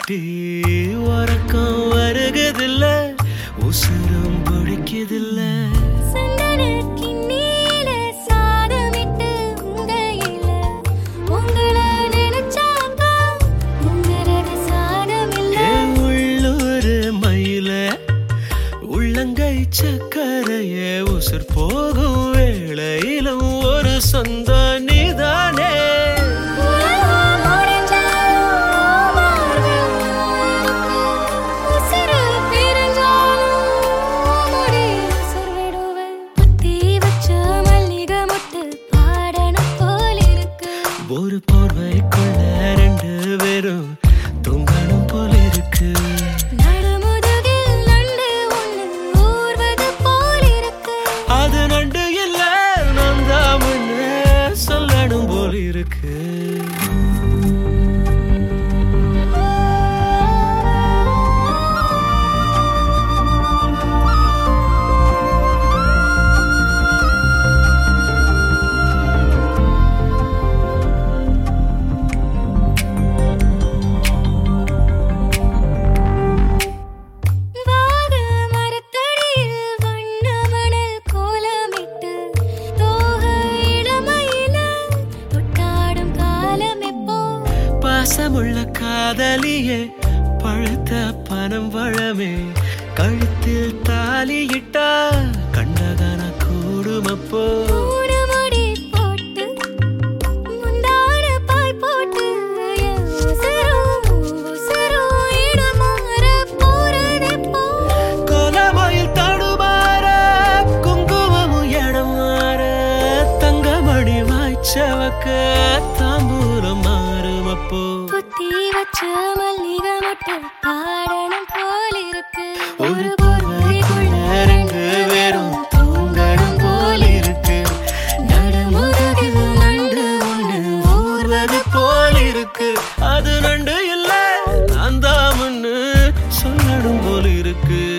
காட்டி உறக்கம் வருகதில்ல உசுரம் பிடிக்குதில்ல சந்தன கிண்ணியில சாதமிட்டு உங்கையில உங்கள நினைச்சாக்கா உங்களது சாதமில்ல ஏ உள்ளூர் மயில உள்ளங்கை சக்கரைய உசுர் போகும் வேளையிலும் ஒரு சொந்த நீதானே உலகம் முடிஞ்சாலும் மார்பில் உசுரு பிரிஞ்சாலும் முடி உசுர் விடுவேன். புத்தி வச்ச மல்லிகை மொட்டு பாடணும் போல் இருக்கு ஒரு போர்வைக்குள்ள ரெண்டு பேரும் தூங்கணும் போல இருக்கு நடுமுதுகில் நண்டு ஒண்ணு ஊர்வது போல் இருக்கு அது நண்டு இல்ல நந்தாமன்னு சொல்லணும் போல இருக்கு வாக மரத்தடியில் வண்ண மணல் கோலமிட்டு தோகை இளமையில தொட்டாடும் காலம் எப்போ பாசமுள்ள காதலியே பழுத்த பனம் வளமே கழுத்தில் தாலியிட்டா கண்டகன கூடுமப்போ மூணு முடி போட்டு முந்தான பாய் போட்டு என் உசுரும் உசுரும் இடமாற போறதெப்போ கோலமயில் தடுமாற குங்குமமும் இடம் மாற தங்கமணி வாய்ச்சவக்க தாம்பூலம் மாறுமப்போ புத்தி வச்ச மல்லிகை மட்டும் பாடணும் போல் இருக்கு ஒரு போர்வைக்குள்ள ரெண்டு பேரும் தூங்கணும் போல இருக்கு நடுமுதுகில் நண்டு ஒண்ணு ஊர்வது போல் இருக்கு அது நண்டு இல்ல அந்த முன்னு சொல்லணும் போல இருக்கு